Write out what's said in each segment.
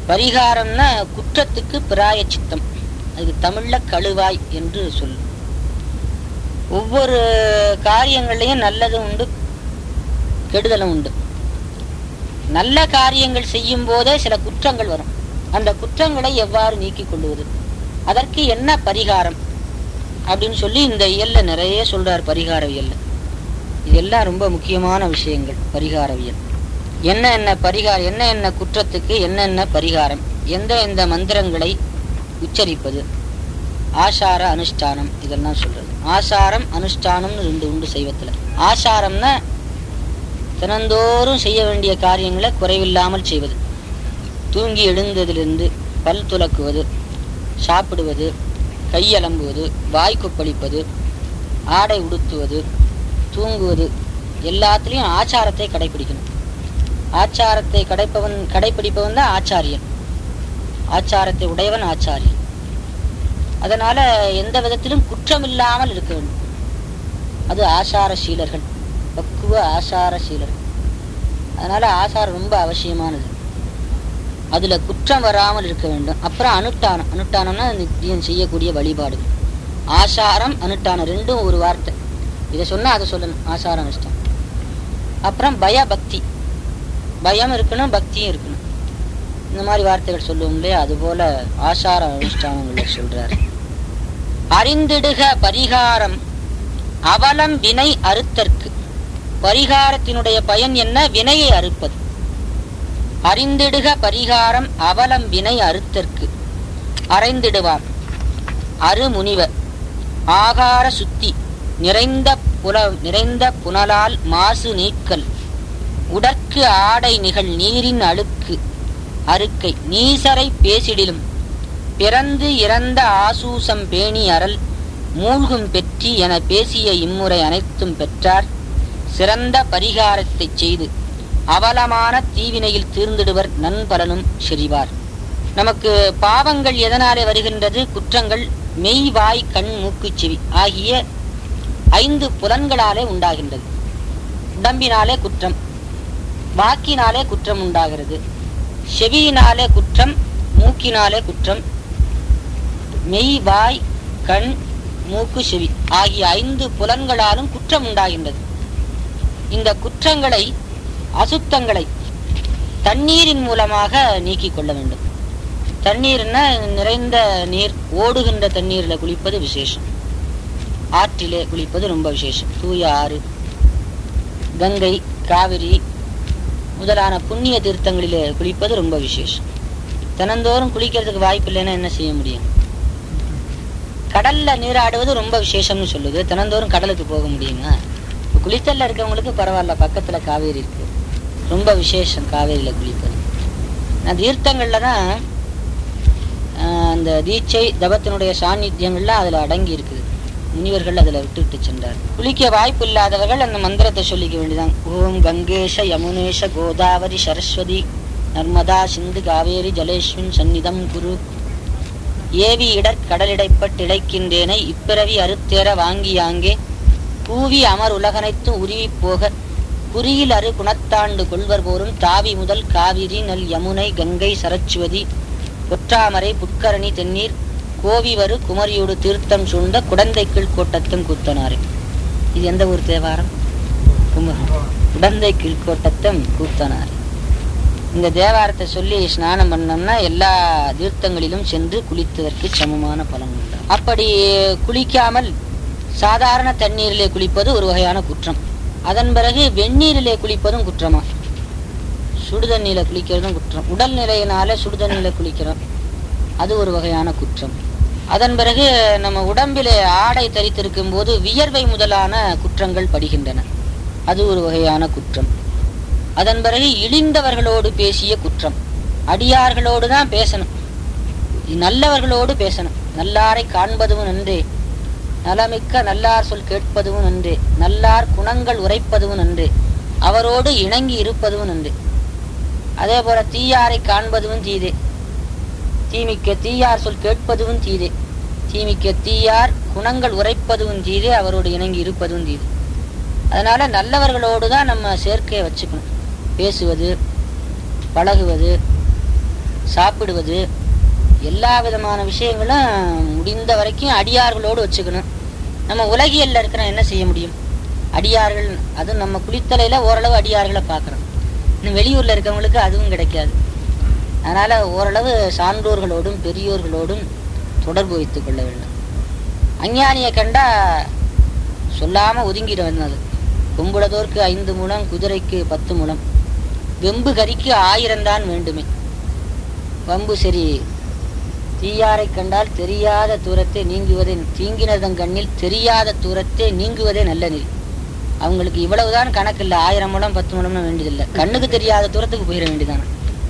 பரிகாரம்னா குற்றத்துக்கு பிராய சித்தம் அதுக்கு தமிழ்ல கழுவாய் என்று சொல்லு ஒவ்வொரு காரியங்கள்லையும் நல்லதும் உண்டு கெடுதலும் உண்டு நல்ல காரியங்கள் செய்யும் போதே சில குற்றங்கள் வரும் அந்த குற்றங்களை எவ்வாறு நீக்கிக் கொள்வது அதற்கு என்ன பரிகாரம் அப்படின்னு சொல்லி இந்த இயல்ல நிறைய சொல்றார் பரிகாரவியல்ல இதெல்லாம் ரொம்ப முக்கியமான விஷயங்கள் பரிகாரவியல் என்ன என்ன பரிகாரம் என்ன என்ன குற்றத்துக்கு என்னென்ன பரிகாரம் எந்த எந்த மந்திரங்களை உச்சரிப்பது ஆசார அனுஷ்டானம் இதெல்லாம் சொல்றது ஆசாரம் அனுஷ்டானம்னு ரெண்டு உண்டு சைவத்துல ஆசாரம்னா தினந்தோறும் செய்ய வேண்டிய காரியங்களை குறைவில்லாமல் செய்வது தூங்கி எழுந்ததிலிருந்து பல் துலக்குவது சாப்பிடுவது கையலம்புவது வாய் கொப்பளிப்பது ஆடை உடுத்துவது தூங்குவது எல்லாத்துலேயும் ஆச்சாரத்தை கடைபிடிக்கணும் ஆச்சாரத்தை கடைப்பவன் கடைபிடிப்பவன் தான் ஆச்சாரியன் ஆச்சாரத்தை உடையவன் ஆச்சாரியன் அதனால எந்த விதத்திலும் குற்றம் இல்லாமல் இருக்க வேண்டும் அது ஆசார சீலர்கள் பக்குவ ஆசார சீலர்கள் அதனால ஆசாரம் ரொம்ப அவசியமானது அதுல குற்றம் வராமல் இருக்க வேண்டும் அப்புறம் அனுஷ்டானம் அனுஷ்டானம்னா நித்தியம் செய்யக்கூடிய வழிபாடுகள் ஆசாரம் அனுஷ்டானம் ரெண்டும் ஒரு வார்த்தை இதை சொன்னா அதை சொல்லணும் ஆசார அனுஷ்டானம் அப்புறம் பயபக்தி பயம் இருக்கணும் பக்தியும் இருக்கணும் இந்த மாதிரி வார்த்தைகள் சொல்லுவோம் இல்லையா அதுபோல ஆசார அனுஷ்டானங்களை சொல்றாரு அறிந்திடுக பரிகாரம் அவலம் வினை அறுத்தற்கு பரிகாரத்தினுடைய பயன் என்ன வினையை அறுப்பது அறிந்திடுக பரிகாரம் அவலம் வினை அறுத்தற்கு அறைந்திடுவார் அருமுனிவர் ஆகார சுத்தி நிறைந்த புல நிறைந்த புனலால் மாசு நீக்கல் உடற்கு ஆடை நிகழ் நீரின் அழுக்கு அறுக்கை நீசரை பேசிடிலும் பிறந்து இறந்த ஆசூசம் பேணி அறல் மூழ்கும் பெற்றி என பேசிய இம்முறை அனைத்தும் பெற்றார் சிறந்த பரிகாரத்தைச் செய்து அவலமான தீவினையில் தீர்ந்திடுவர் நன்பலனும் செறிவார் நமக்கு பாவங்கள் எதனாலே வருகின்றது குற்றங்கள் மெய் வாய் கண் மூக்கு செவி ஆகிய ஐந்து புலன்களாலே உண்டாகின்றது உடம்பினாலே குற்றம் வாக்கினாலே குற்றம் உண்டாகிறது செவியினாலே குற்றம் மூக்கினாலே குற்றம் மெய் வாய் கண் மூக்கு செவி ஆகிய ஐந்து புலன்களாலும் குற்றம் உண்டாகின்றது இந்த குற்றங்களை அசுத்தங்களை தண்ணீரின் மூலமாக நீக்கிக் கொள்ள வேண்டும் தண்ணீர்னா நிறைந்த நீர் ஓடுகின்ற தண்ணீரில் குளிப்பது விசேஷம் ஆற்றிலே குளிப்பது ரொம்ப விசேஷம் தூய ஆறு கங்கை காவிரி முதலான புண்ணிய தீர்த்தங்களிலே குளிப்பது ரொம்ப விசேஷம் தினந்தோறும் குளிக்கிறதுக்கு வாய்ப்பு இல்லைன்னா என்ன செய்ய முடியும் கடல்ல நீராடுவது ரொம்ப விசேஷம்னு சொல்லுது தினந்தோறும் கடலுக்கு போக முடியுமா குளித்தல்ல இருக்கவங்களுக்கு பரவாயில்ல பக்கத்துல காவேரி இருக்கு ரொம்ப விசேஷம் காவேரியில குளிப்பது நான் தீர்த்தங்கள்ல தான் ஆஹ், அந்த தீட்சை தபத்தினுடைய சாநித்தியங்கள்லாம் அதுல அடங்கி இருக்குது முனிவர்கள் அதுல விட்டுவிட்டு சென்றார் குளிக்க வாய்ப்பு இல்லாதவர்கள் அந்த மந்திரத்தை சொல்லிக்க வேண்டியதான் ஓம் கங்கேஷ யமுனேஷ கோதாவரி சரஸ்வதி நர்மதா சிந்து காவேரி ஜலேஸ்வின் சந்நிதம் குரு ஏவி இடர் கடலிடைப்பட்டிழைக்கின்றேனை இப்பிறவி அறுத்தேற வாங்கியாங்கே கூவி அமர் உலகனைத்தும் உருவி போக குறியில் அரு குணத்தாண்டு கொள்வர் போரும் தாவி முதல் காவிரி நல் யமுனை கங்கை சரஸ்வதி பொற்றாமரை புட்கரணி தென்னீர் கோவிவரு குமரியோடு தீர்த்தம் சூழ்ந்த குடந்தை கீழ் கோட்டத்தம் கூத்தனாரே இது எந்த ஊர் தேவாரம் குமரி குடந்தை கீழ்கோட்டத்தம் கூத்தனாரே இந்த தேவாரத்தை சொல்லி ஸ்நானம் பண்ணோம்னா எல்லா தீர்த்தங்களிலும் சென்று குளித்ததற்கு சமமான பலன் உண்டு அப்படி குளிக்காமல் சாதாரண தண்ணீரிலே குளிப்பது ஒரு வகையான குற்றம் அதன் பிறகு வெந்நீரிலே குளிப்பதும் குற்றமா சுடுதண்ணியில குளிக்கிறதும் குற்றம் உடல் நிலையினால சுடுதண்ணியில குளிக்கிறோம் அது ஒரு வகையான குற்றம் அதன் பிறகு நம்ம உடம்பிலே ஆடை தரித்திருக்கும் போது வியர்வை முதலான குற்றங்கள் படுகின்றன அது ஒரு வகையான குற்றம் அதன் பிறகு இழிந்தவர்களோடு பேசிய குற்றம் அடியார்களோடு தான் பேசணும் நல்லவர்களோடு பேசணும் நல்லாரை காண்பதும் நன்றே நலமிக்க நல்லார் சொல் கேட்பதும் நன்றே நல்லார் குணங்கள் உரைப்பதும் நன்றே அவரோடு இணங்கி இருப்பதும் நன்றே அதே போல தீயாரை காண்பதும் தீதே தீமிக்க தீயார் சொல் கேட்பதும் தீதே தீமிக்க தீயார் குணங்கள் உரைப்பதும் தீதே அவரோடு இணங்கி இருப்பதும் தீதே அதனால நல்லவர்களோடு தான் நம்ம சேர்க்கையை வச்சுக்கணும் பேசுவது பழகுவது சாப்பிடுவது எல்லா விதமான விஷயங்களும் முடிந்த வரைக்கும் அடியார்களோடு வச்சுக்கணும் நம்ம உலகியல்ல இருக்கிற என்ன செய்ய முடியும் அடியார்கள் அதுவும் நம்ம குளித்தலையில ஓரளவு அடியார்களை பார்க்குறோம் இன்னும் வெளியூர்ல இருக்கவங்களுக்கு அதுவும் கிடைக்காது அதனால ஓரளவு சான்றோர்களோடும் பெரியோர்களோடும் தொடர்பு வைத்துக் கொள்ள வேண்டும் அஞ்ஞானியை கண்டா சொல்லாம ஒதுங்கிட வந்தது கொம்புளதோர்க்கு ஐந்து முழம் குதிரைக்கு பத்து முழம் வெம்பு கறிக்கு ஆயிரம் தான் வேண்டுமே வம்பு சரி தீயாரை கண்டால் தெரியாத தூரத்தை நீங்குவதே தீங்கினதன் கண்ணில் தெரியாத தூரத்தை நீங்குவதே நல்ல நெறி அவங்களுக்கு இவ்வளவுதான் கணக்கு இல்லை ஆயிரம் முழம் பத்து முழம்னு வேண்டியதில்லை கண்ணுக்கு தெரியாத தூரத்துக்கு போயிட வேண்டியதான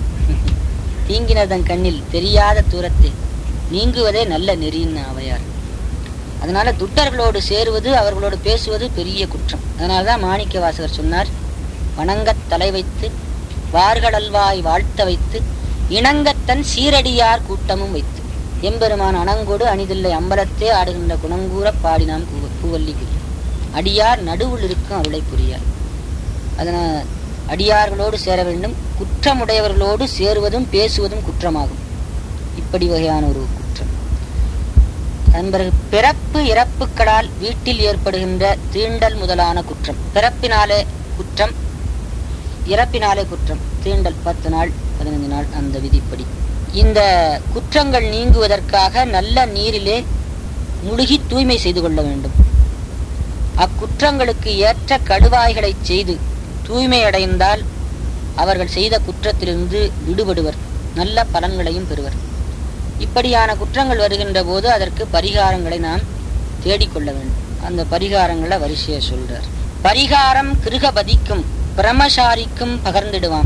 தீங்கினதன் கண்ணில் தெரியாத தூரத்தை நீங்குவதே நல்ல நெறின்னு அவையார் அதனால துட்டர்களோடு சேருவது அவர்களோடு பேசுவது பெரிய குற்றம் அதனாலதான் மாணிக்க வாசகர் சொன்னார் வணங்கத் தலை வைத்து வார்களல்வாய் வாழ்த்த வைத்து இணங்கத்தன் சீரடியார் கூட்டமும் வைத்து எம்பெருமான் அணங்கொடு அணிதில்லை அம்பலத்தே ஆடுகின்ற குணங்கூற பாடினாம் கூவ- பூவல்லி புரி அடியார் நடுவுள் இருக்கும் அருளை புரியார் அதனால் அடியார்களோடு சேர வேண்டும் குற்றமுடையவர்களோடு சேருவதும் பேசுவதும் குற்றமாகும் இப்படி வகையான ஒரு குற்றம் அதன் பிறகு பிறப்பு இறப்புக்களால் வீட்டில் ஏற்படுகின்ற தீண்டல் முதலான குற்றம் பிறப்பினாலே குற்றம் இறப்பினாலே குற்றம் தீண்டல் பத்து நாள் பதினைந்து நாள் அந்த விதிப்படி இந்த குற்றங்கள் நீங்குவதற்காக நல்ல நீரிலே முழுகி தூய்மை செய்து கொள்ள வேண்டும் அக்குற்றங்களுக்கு ஏற்ற கடுவாய்களை செய்து தூய்மை அடைந்தால் அவர்கள் செய்த குற்றத்திலிருந்து விடுபடுவர் நல்ல பலன்களையும் பெறுவர் இப்படியான குற்றங்கள் வருகின்ற போது அதற்கு பரிகாரங்களை நாம் தேடிக்கொள்ள வேண்டும் அந்த பரிகாரங்களை வரிசையை சொல்றார் பரிகாரம் கிருகபதிக்கும் பிரமசாரிக்கும் பகர்ந்திடுவான்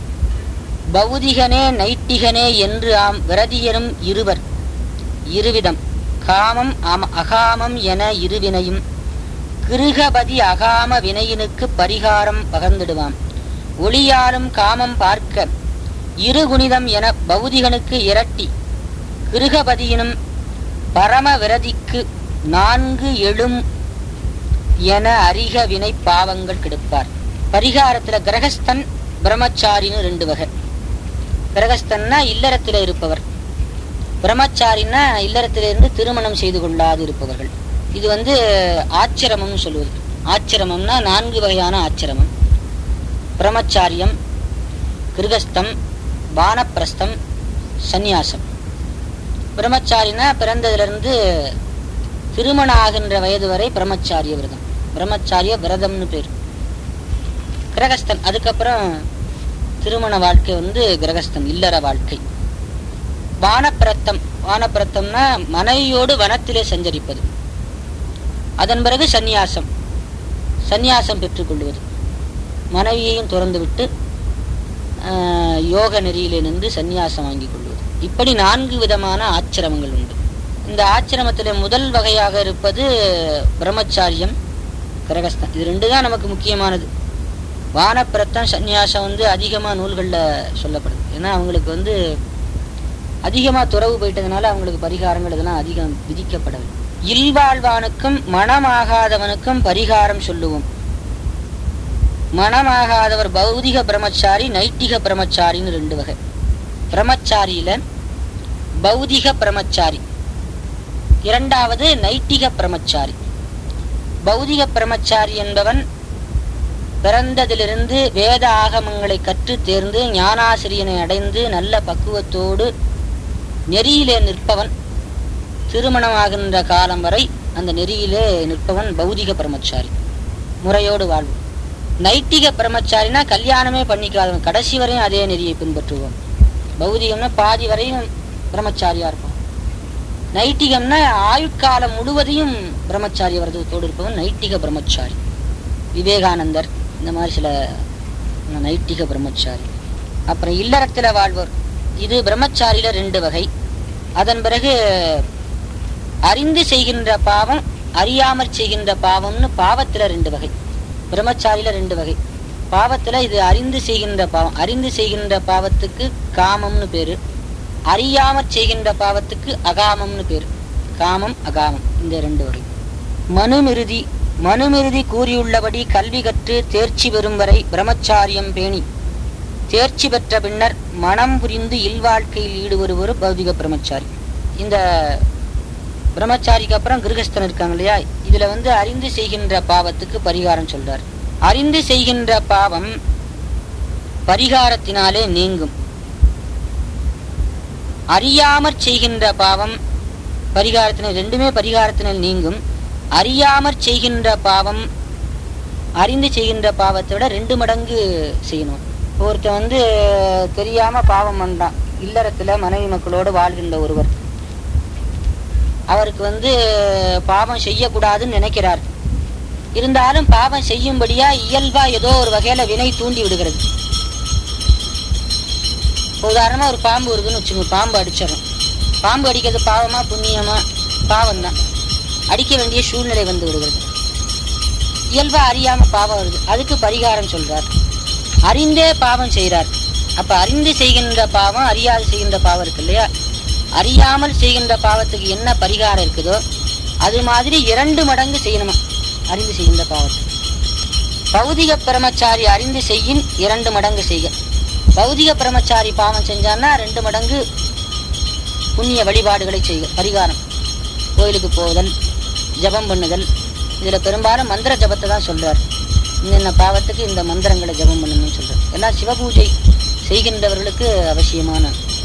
பௌதிகனே நைட்டிகனே என்று ஆம் விரதியரும் இருவர் இருவிதம் காமம் ஆம அகாமம் என இருவினையும் கிருகபதி அகாம வினையினுக்கு பரிகாரம் பகர்ந்திடுவான் ஒளியாலும் காமம் பார்க்க இருகுணிதம் என பௌதிகனுக்கு இரட்டி கிருகபதியினும் பரம விரதிக்கு நான்கு எழும் என அறிக வினை பாவங்கள் கெடுப்பார் பரிகாரத்துல கிரகஸ்தன் பிரம்மச்சாரின்னு ரெண்டு வகை கிரகஸ்தன்னா இல்லறத்தில இருப்பவர் பிரம்மச்சாரின்னா இல்லறத்திலிருந்து திருமணம் செய்து கொள்ளாது இருப்பவர்கள் இது வந்து ஆச்சிரமம்னு சொல்லுவது ஆச்சிரமம்னா நான்கு வகையான ஆச்சிரமம் பிரம்மச்சாரியம் கிருகஸ்தம் வானப்பிரஸ்தம் சந்நியாசம் பிரம்மச்சாரினா பிறந்ததிலிருந்து திருமணம் ஆகின்ற வயது வரை பிரம்மச்சாரிய விரதம் பிரம்மச்சாரிய விரதம்னு பேர் கிரகஸ்தன் அதுக்கப்புறம் திருமண வாழ்க்கை வந்து கிரகஸ்தன் இல்லற வாழ்க்கை வானப்பிரத்தம் வானப்பிரத்தம்னா மனைவியோடு வனத்திலே சஞ்சரிப்பது அதன் பிறகு சந்நியாசம் சந்நியாசம் பெற்றுக்கொள்வது மனைவியையும் துறந்து விட்டு ஆஹ், யோக நெறியிலே நின்று சந்நியாசம் வாங்கிக் கொள்வது இப்படி நான்கு விதமான ஆச்சிரமங்கள் உண்டு இந்த ஆச்சிரமத்திலே முதல் வகையாக இருப்பது பிரம்மச்சாரியம் கிரகஸ்தன் இது ரெண்டு தான் நமக்கு முக்கியமானது வானப்பிரத்தம் சந்நியாசம் வந்து அதிகமாக நூல்களில் சொல்லப்படுது ஏன்னா அவங்களுக்கு வந்து அதிகமாக துறவு போயிட்டதுனால அவங்களுக்கு பரிகாரங்கள் இதெல்லாம் அதிகம் விதிக்கப்படவில்லை இல்வாழ்வானுக்கும் மனமாகாதவனுக்கும் பரிகாரம் சொல்லுவோம் மனமாகாதவர் பௌதிக பிரம்மச்சாரி நைட்டிக பிரம்மச்சாரின்னு ரெண்டு வகை பிரம்மச்சாரியில பௌதிக பிரம்மச்சாரி இரண்டாவது நைட்டிக பிரம்மச்சாரி பௌதிக பிரம்மச்சாரி என்பவன் பிறந்ததிலிருந்து வேத ஆகமங்களை கற்று தேர்ந்து ஞானாசிரியனை அடைந்து நல்ல பக்குவத்தோடு நெறியிலே நிற்பவன் திருமணமாகின்ற காலம் வரை அந்த நெறியிலே நிற்பவன் பௌதிக பிரம்மச்சாரி முறையோடு வாழ்வு நைட்டிக பிரம்மச்சாரினா கல்யாணமே பண்ணிக்காதவன் கடைசி வரையும் அதே நெறியை பின்பற்றுவோம் பௌதிகம்னா பாதி வரையும் பிரம்மச்சாரியா இருப்பான் நைட்டிகம்னா ஆயுட்காலம் முழுவதையும் பிரம்மச்சாரி விரதத்தோடு இருப்பவன் நைட்டிக பிரம்மச்சாரி விவேகானந்தர் இந்த மாதிரி சில நைட்டிக பிரம்மச்சாரி அப்புறம் இல்லறத்தில் வாழ்வோர் இது பிரம்மச்சாரியில ரெண்டு வகை அதன் பிறகு அறிந்து செய்கின்ற பாவம் அறியாமற் செய்கின்ற பாவம்னு பாவத்துல ரெண்டு வகை பிரம்மச்சாரியில ரெண்டு வகை பாவத்துல இது அறிந்து செய்கின்ற பாவம் அறிந்து செய்கின்ற பாவத்துக்கு காமம்னு பேரு அறியாமற் செய்கின்ற பாவத்துக்கு அகாமம்னு பேரு காமம் அகாமம் இந்த ரெண்டு வகை மனுமிருதி மனுமிருதி கூறியுள்ளபடி கல்வி கற்று தேர்ச்சி பெறும் வரை பிரம்மச்சாரியம் பேணி தேர்ச்சி பெற்ற பின்னர் மனம் புரிந்து இல்வாழ்க்கையில் ஈடுபடுவர் பௌதிக பிரம்மச்சாரி இந்த பிரம்மச்சாரிக்கு அப்புறம் கிருகஸ்தன் இருக்காங்க இல்லையா இதுல வந்து அறிந்து செய்கின்ற பாவத்துக்கு பரிகாரம் சொல்றார் அறிந்து செய்கின்ற பாவம் பரிகாரத்தினாலே நீங்கும் அறியாமற் செய்கின்ற பாவம் பரிகாரத்தினால் ரெண்டுமே பரிகாரத்தினால் நீங்கும் அறியாமற் செய்கின்ற பாவம் அறிந்து செய்கின்ற பாவத்தை விட ரெண்டு மடங்கு செய்யணும் ஒருத்தன் வந்து தெரியாம பாவம் பண்ணான் இல்லறத்துல மனைவி மக்களோடு வாழ்கின்ற ஒருவர் அவருக்கு வந்து பாவம் செய்யக்கூடாதுன்னு நினைக்கிறார் இருந்தாலும் பாவம் செய்யும்படியா இயல்பா ஏதோ ஒரு வகையில வினை தூண்டி விடுகிறது இப்ப உதாரணமா ஒரு பாம்பு இருக்குன்னு வச்சுக்கோங்க பாம்பு அடிச்சிடறோம் பாம்பு அடிக்கிறது பாவமா புண்ணியமா பாவம் தான் அடிக்க வேண்டிய சூழ்நிலை வந்து விடுகிறது இயல்பா அறியாம பாவம் வருது அதுக்கு பரிகாரம் சொல்றார் அறிந்தே பாவம் செய்கிறார் அப்ப அறிந்து செய்கின்ற பாவம் அறியாது செய்கின்ற பாவம் இருக்கு இல்லையா அறியாமல் செய்கின்ற பாவத்துக்கு என்ன பரிகாரம் இருக்குதோ அது மாதிரி இரண்டு மடங்கு செய்யணுமா அறிந்து செய்கின்ற பாவத்தை பௌதிக பிரமச்சாரி அறிந்து செய்யின் இரண்டு மடங்கு செய்க பௌதிக பிரமச்சாரி பாவம் செஞ்சான்னா ரெண்டு மடங்கு புண்ணிய வழிபாடுகளை செய்க பரிகாரம் கோயிலுக்கு போதல் ஜபம் பண்ணுதல் இதுல பெரும்பாலும் மந்திர ஜபத்தை தான் சொல்றார் இன்னென்ன பாவத்துக்கு இந்த மந்திரங்களை ஜபம் பண்ணணும்னு சொல்றார் எல்லாம் சிவபூஜை செய்கின்றவர்களுக்கு அவசியமான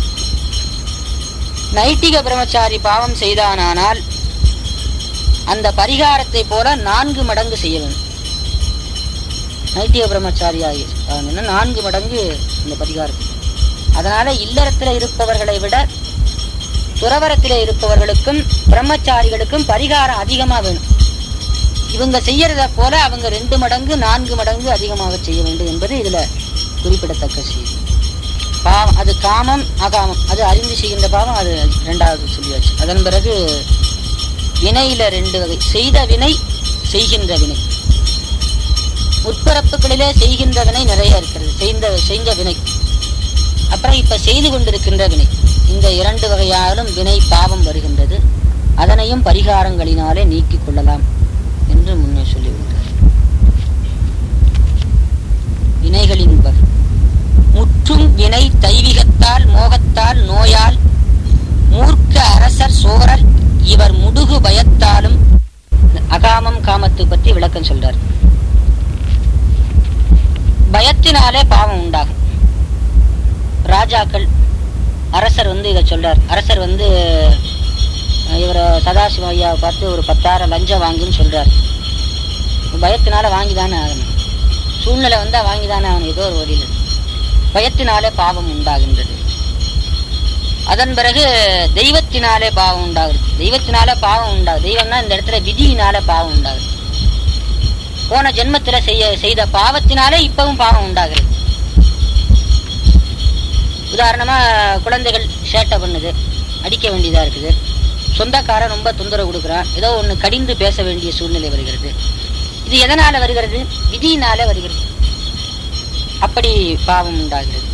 நைட்டிக பிரம்மச்சாரி பாவம் செய்தானானால் அந்த பரிகாரத்தை போல நான்கு மடங்கு செய்ய வேண்டும் நைட்டிக பிரம்மச்சாரி ஆகி அவன் நான்கு மடங்கு இந்த பரிகாரம் அதனால இல்லறத்துல இருப்பவர்களை விட துறவரத்திலே இருப்பவர்களுக்கும் பிரம்மச்சாரிகளுக்கும் பரிகாரம் அதிகமா வேணும் இவங்க செய்யறத போல அவங்க ரெண்டு மடங்கு நான்கு மடங்கு அதிகமாக செய்ய வேண்டும் என்பது இதுல குறிப்பிடத்தக்க செய்தி பாவம் அது காமம் அகாமம் அது அறிந்து செய்கின்ற பாவம் அது ரெண்டாவது சொல்லியாச்சு அதன் பிறகு வினையில ரெண்டு வகை செய்த வினை செய்கின்ற வினை உட்பரப்புகளிலே செய்கின்ற வினை நிறைய இருக்கிறது செய்த செய்த வினை அப்புறம் இப்ப செய்து கொண்டிருக்கின்ற வினை இந்த இரண்டு வகையாலும் வினை பாவம் வருகின்றது அதனையும் பரிகாரங்களினாலே நீக்கிக் கொள்ளலாம் என்று முன்னே சொல்லிவிட்டார் வினைகளின் வகை முற்றும் வினை தைவிகத்தால் மோகத்தால் நோயால் மூர்க்க அரசர் சோரர் இவர் முடுகு பயத்தாலும் அகாமம் காமத்து பற்றி விளக்கம் சொல்றார் பயத்தினாலே பாவம் உண்டாகும் ராஜாக்கள் அரசர் வந்து இதை சொல்றார் அரசர் வந்து இவரை சதாசிவ ஐயாவை பார்த்து ஒரு பத்தாயிரம் லஞ்சம் வாங்கின்னு சொல்றார் பயத்தினால வாங்கிதானே ஆகணும் சூழ்நிலை வந்தா வாங்கிதானே ஆகணும் ஏதோ ஒரு வழியில் பயத்தினாலே பாவம் உண்டாகின்றது அதன் பிறகு தெய்வத்தினாலே பாவம் உண்டாகுது தெய்வத்தினாலே பாவம் உண்டாகுது தெய்வம்னா இந்த இடத்துல விதியினால பாவம் உண்டாகுது போன ஜென்மத்துல செய்ய செய்த பாவத்தினாலே இப்பவும் பாவம் உண்டாகிறது உதாரணமா குழந்தைகள் சேட்டை பண்ணுது அடிக்க வேண்டியதா இருக்குது சொந்தக்காரன் ரொம்ப தொந்தரவு கொடுக்குறான் ஏதோ ஒண்ணு கடிந்து பேச வேண்டிய சூழ்நிலை வருகிறது இது எதனால வருகிறது விதியினால வருகிறது அப்படி பாவம் உண்டாகிறது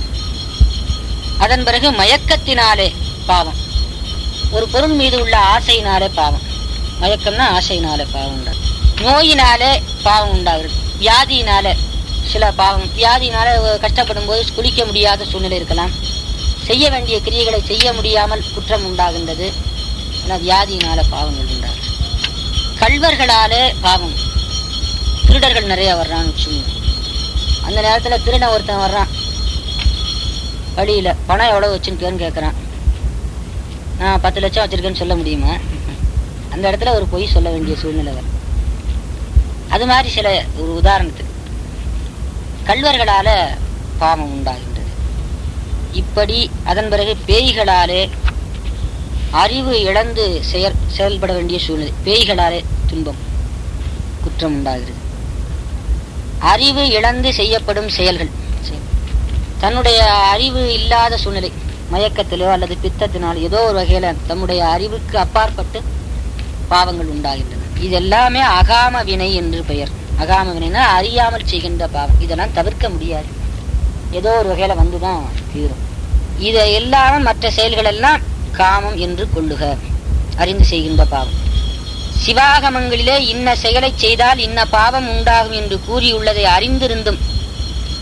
அதன் பிறகு மயக்கத்தினாலே பாவம் ஒரு பொருள் மீது உள்ள ஆசையினாலே பாவம் மயக்கம்னா ஆசையினாலே பாவம் உண்டாகும் நோயினாலே பாவம் உண்டாகிறது வியாதியினாலே சில பாவம் வியாதியினால கஷ்டப்படும் போது குளிக்க முடியாத சூழ்நிலை இருக்கலாம் செய்ய வேண்டிய கிரியைகளை செய்ய முடியாமல் குற்றம் உண்டாகின்றது ஆனால் வியாதியினால பாவங்கள் உண்டாகும் கல்வர்களாலே பாவம் திருடர்கள் நிறைய வர்றான்னு வச்சுக்கோங்க அந்த நேரத்துல திருடன் ஒருத்தன் வர்றான் வழியில பணம் எவ்வளவு வச்சுருக்கேன்னு கேட்கறான் நான் பத்து லட்சம் வச்சிருக்கேன்னு சொல்ல முடியுமா அந்த இடத்துல ஒரு பொய் சொல்ல வேண்டிய சூழ்நிலை வரும் அது மாதிரி சில ஒரு உதாரணத்துக்கு கல்வர்களால பாவம் உண்டாகின்றது இப்படி அதன் பிறகு பேய்களாலே அறிவு இழந்து செயல் செயல்பட வேண்டிய சூழ்நிலை பேய்களாலே துன்பம் குற்றம் உண்டாகிறது அறிவு இழந்து செய்யப்படும் செயல்கள் செயல். தன்னுடைய அறிவு இல்லாத சூழ்நிலை மயக்கத்திலோ அல்லது பித்தத்தினால் ஏதோ ஒரு வகையில தம்முடைய அறிவுக்கு அப்பாற்பட்டு பாவங்கள் உண்டாகின்றன இது எல்லாமே அகாம வினை என்று பெயர் அகாம வினைனா அறியாமல் செய்கின்ற பாவம் இதெல்லாம் தவிர்க்க முடியாது ஏதோ ஒரு வகையில வந்துதான் தீரும் இதை எல்லாமே மற்ற செயல்கள் எல்லாம் காமம் என்று கொள்ளுக அறிந்து செய்கின்ற பாவம் சிவாகமங்களிலே இன்ன செயலை செய்தால் இன்ன பாவம் உண்டாகும் என்று கூறியுள்ளதை அறிந்திருந்தும்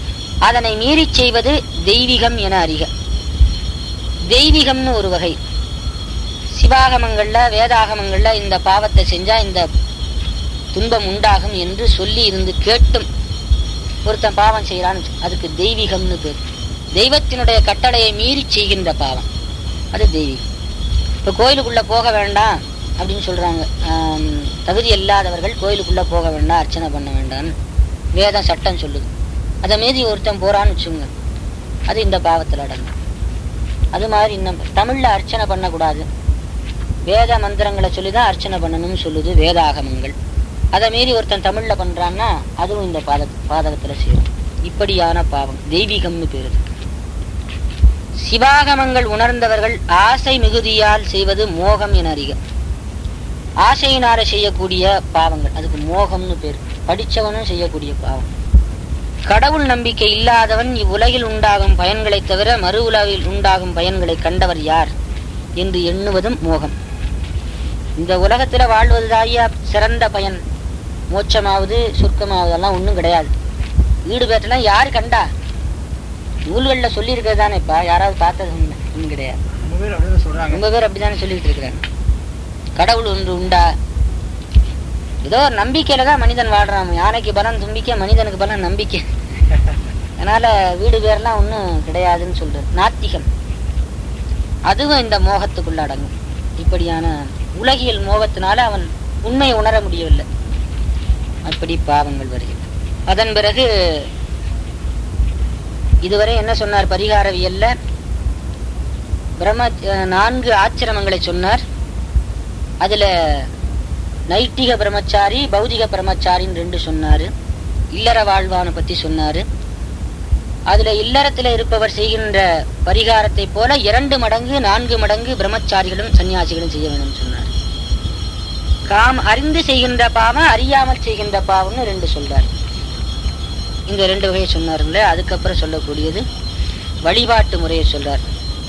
அதனை மீறிச் செய்வது தெய்வீகம் என அறிக தெய்வீகம்னு ஒரு வகை சிவாகமங்கள்ல வேதாகமங்கள்ல இந்த பாவத்தை செஞ்சா இந்த துன்பம் உண்டாகும் என்று சொல்லி இருந்து கேட்டும் ஒருத்தன் பாவம் செய்யறான்னு வச்சுக்கோ. அதுக்கு தெய்வீகம்னு பேர் தெய்வத்தினுடைய கட்டளையை மீறி செய்கின்ற பாவம் அது தெய்வீகம் இப்போ கோயிலுக்குள்ள போக வேண்டாம் அப்படின்னு சொல்றாங்க ஆம், தகுதி இல்லாதவர்கள் கோயிலுக்குள்ள போக வேண்டாம் அர்ச்சனை பண்ண வேண்டாம்னு வேதம் சட்டம் சொல்லுது அதை மீறி ஒருத்தன் போறான்னு வச்சுங்க அது இந்த பாவத்தில் அடங்கும் அது மாதிரி இன்னும் தமிழ்ல அர்ச்சனை பண்ணக்கூடாது வேத மந்திரங்களை சொல்லி தான் அர்ச்சனை பண்ணணும்னு சொல்லுது வேதாகமங்கள் அதை மீறி ஒருத்தன் தமிழ்ல பண்றான்னா அதுவும் இந்த பாத பாதகத்துல சேரும் இப்படியான பாவம் தெய்வீகம்னு பேரு இதுக்கு. சிவாகமங்கள் உணர்ந்தவர்கள் ஆசை மிகுதியால் செய்வது மோகம் என அறிக ஆசையினால செய்யக்கூடிய பாவங்கள் அதுக்கு மோகம்னு பேர் படிச்சவனும் செய்யக்கூடிய பாவம் கடவுள் நம்பிக்கை இல்லாதவன் இவ்வுலகில் உண்டாகும் பயன்களைத் தவிர மறு உலகில் உண்டாகும் பயன்களை கண்டவர் யார் என்று எண்ணுவதும் மோகம் இந்த உலகத்துல வாழ்வதுதாயா சிறந்த பயன் மோட்சமாவது சொர்க்கமாவது எல்லாம் ஒன்றும் கிடையாது வீடு பேட்டெல்லாம் யாரு கண்டா நூல்களில் சொல்லியிருக்கிறது தானேப்பா யாராவது பார்த்தது உண்டு ஒன்றும் கிடையாது ரொம்ப பேர் அப்படிதான் சொல்றாங்க ரொம்ப பேர் அப்படித்தானே சொல்லிட்டு இருக்கிறாங்க கடவுள் ஒன்று உண்டா ஏதோ ஒரு நம்பிக்கையில தான் மனிதன் வாழ்றான் யானைக்கு பலம் தும்பிக்கை மனிதனுக்கு பலம் நம்பிக்கை அதனால வீடு பேரெல்லாம் ஒன்றும் கிடையாதுன்னு சொல்றது நாத்திகம் அதுவும் இந்த மோகத்துக்குள்ள அடங்கும் இப்படியான உலகியல் மோகத்தினால அவன் உண்மையை உணர முடியவில்லை அப்படி பாவங்கள் வருகிறது அதன் பிறகு இதுவரை என்ன சொன்னார் பரிகாரவியல்ல பிரம்ம அஹ் நான்கு ஆச்சிரமங்களை சொன்னார் அதுல நைட்டிக பிரம்மச்சாரி பௌதிக பிரம்மச்சாரின்னு ரெண்டு சொன்னாரு இல்லற வாழ்வானை பத்தி சொன்னாரு அதுல இல்லறத்துல இருப்பவர் செய்கின்ற பரிகாரத்தை போல இரண்டு மடங்கு நான்கு மடங்கு பிரம்மச்சாரிகளும் சன்னியாசிகளும் செய்ய வேண்டும் சொன்னார் காம் அறிந்து செய்கின்ற பாவம் அறியாமல் செய்கின்ற பாவம்னு ரெண்டு சொல்றார் இந்த ரெண்டு வகையை சொன்னாருங்களே அதுக்கப்புறம் சொல்லக்கூடியது வழிபாட்டு முறையை சொல்றார்